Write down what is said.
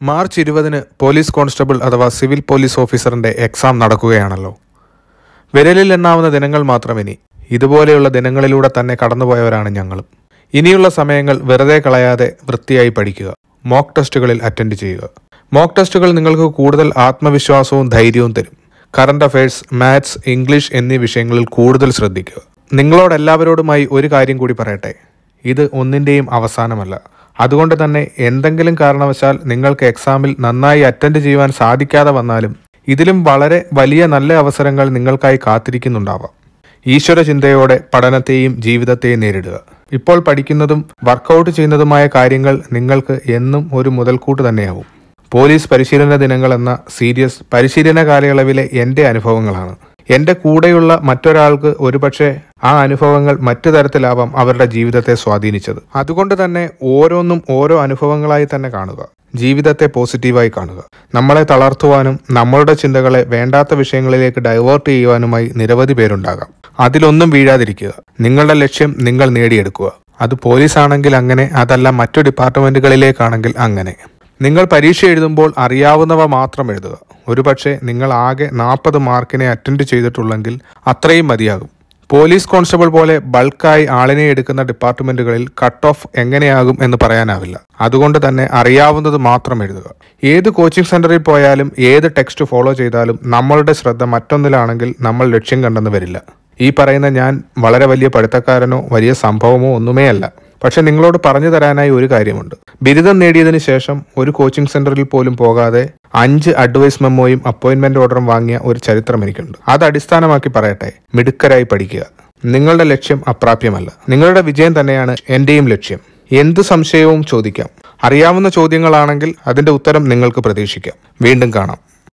March ഇരുപതിന് police constable അഥവാ civil police ഓഫീസറിന്റെ എക്സാം നടക്കുകയാണല്ലോ വിരലിൽ എണ്ണാവുന്ന ദിനങ്ങൾ മാത്രം ഇനി ഇതുപോലെയുള്ള ദിനങ്ങളിലൂടെ തന്നെ കടന്നുപോയവരാണ് ഞങ്ങളും ഇനിയുള്ള സമയങ്ങൾ വെറുതെ കളയാതെ വൃത്തിയായി പഠിക്കുക മോക്ക് ടെസ്റ്റുകളിൽ അറ്റൻഡ് ചെയ്യുക മോക്ക് ടെസ്റ്റുകൾ നിങ്ങൾക്ക് കൂടുതൽ ആത്മവിശ്വാസവും ധൈര്യവും തരും കറണ്ട് അഫയേഴ്സ് മാത്സ് ഇംഗ്ലീഷ് എന്നീ വിഷയങ്ങളിൽ കൂടുതൽ ശ്രദ്ധിക്കുക നിങ്ങളോട് എല്ലാവരോടുമായി ഒരു കാര്യം കൂടി പറയട്ടെ ഇത് ഒന്നിൻ്റെയും അവസാനമല്ല അതുകൊണ്ട് തന്നെ എന്തെങ്കിലും കാരണവശാൽ നിങ്ങൾക്ക് എക്സാമിൽ നന്നായി അറ്റൻഡ് ചെയ്യുവാൻ സാധിക്കാതെ വന്നാലും ഇതിലും വളരെ വലിയ നല്ല അവസരങ്ങൾ നിങ്ങൾക്കായി കാത്തിരിക്കുന്നുണ്ടാവാം ഈശ്വര ചിന്തയോടെ പഠനത്തെയും ജീവിതത്തെയും നേരിടുക ഇപ്പോൾ പഠിക്കുന്നതും വർക്കൗട്ട് ചെയ്യുന്നതുമായ കാര്യങ്ങൾ നിങ്ങൾക്ക് എന്നും ഒരു മുതൽക്കൂട്ട് തന്നെയാവും പോലീസ് പരിശീലന ദിനങ്ങൾ എന്ന സീരിയസ് പരിശീലന കാലയളവിലെ എൻ്റെ അനുഭവങ്ങളാണ് എൻ്റെ കൂടെയുള്ള മറ്റൊരാൾക്ക് ഒരുപക്ഷെ ആ അനുഭവങ്ങൾ മറ്റു തരത്തിലാവാം അവരുടെ ജീവിതത്തെ സ്വാധീനിച്ചത് അതുകൊണ്ട് തന്നെ ഓരോന്നും ഓരോ അനുഭവങ്ങളായി തന്നെ കാണുക ജീവിതത്തെ പോസിറ്റീവായി കാണുക നമ്മളെ തളർത്തുവാനും നമ്മളുടെ ചിന്തകളെ വേണ്ടാത്ത വിഷയങ്ങളിലേക്ക് ഡൈവേർട്ട് ചെയ്യുവാനുമായി നിരവധി പേരുണ്ടാകാം അതിലൊന്നും വീഴാതിരിക്കുക നിങ്ങളുടെ ലക്ഷ്യം നിങ്ങൾ നേടിയെടുക്കുക അത് പോലീസ് ആണെങ്കിൽ അങ്ങനെ അതല്ല മറ്റു ഡിപ്പാർട്ട്മെന്റുകളിലേക്കാണെങ്കിൽ അങ്ങനെ നിങ്ങൾ പരീക്ഷ എഴുതുമ്പോൾ അറിയാവുന്നവ മാത്രം എഴുതുക ഒരുപക്ഷെ നിങ്ങൾ ആകെ നാൽപ്പത് മാർക്കിനെ അറ്റൻഡ് ചെയ്തിട്ടുള്ളെങ്കിൽ അത്രയും മതിയാകും പോലീസ് കോൺസ്റ്റബിൾ പോലെ ബൾക്കായി ആളിനെ എടുക്കുന്ന ഡിപ്പാർട്ട്മെന്റുകളിൽ കട്ട് ഓഫ് എങ്ങനെയാകും എന്ന് പറയാനാവില്ല അതുകൊണ്ട് തന്നെ അറിയാവുന്നത് മാത്രം എഴുതുക ഏത് കോച്ചിങ് സെന്ററിൽ പോയാലും ഏത് ടെക്സ്റ്റ് ഫോളോ ചെയ്താലും നമ്മളുടെ ശ്രദ്ധ മറ്റൊന്നിലാണെങ്കിൽ നമ്മൾ ലക്ഷ്യം കണ്ടെന്ന് വരില്ല ഈ പറയുന്ന ഞാൻ വളരെ വലിയ പഠിത്തക്കാരനോ വലിയ സംഭവമോ ഒന്നുമേ അല്ല പക്ഷെ നിങ്ങളോട് പറഞ്ഞു തരാനായി ഒരു കാര്യമുണ്ട് ബിരുദം നേടിയതിനു ശേഷം ഒരു കോച്ചിങ് സെന്ററിൽ പോലും പോകാതെ അഞ്ച് അഡ്വൈസ് മെമ്മോയും അപ്പോയിന്റ്മെന്റ് ഓർഡറും വാങ്ങിയ ഒരു ചരിത്രം എനിക്കുണ്ട് അത് അടിസ്ഥാനമാക്കി പറയട്ടെ മിടുക്കരായി പഠിക്കുക നിങ്ങളുടെ ലക്ഷ്യം അപ്രാപ്യമല്ല നിങ്ങളുടെ വിജയം തന്നെയാണ് എന്റെയും ലക്ഷ്യം എന്ത് സംശയവും ചോദിക്കാം അറിയാവുന്ന ചോദ്യങ്ങളാണെങ്കിൽ അതിന്റെ ഉത്തരം നിങ്ങൾക്ക് പ്രതീക്ഷിക്കാം വീണ്ടും കാണാം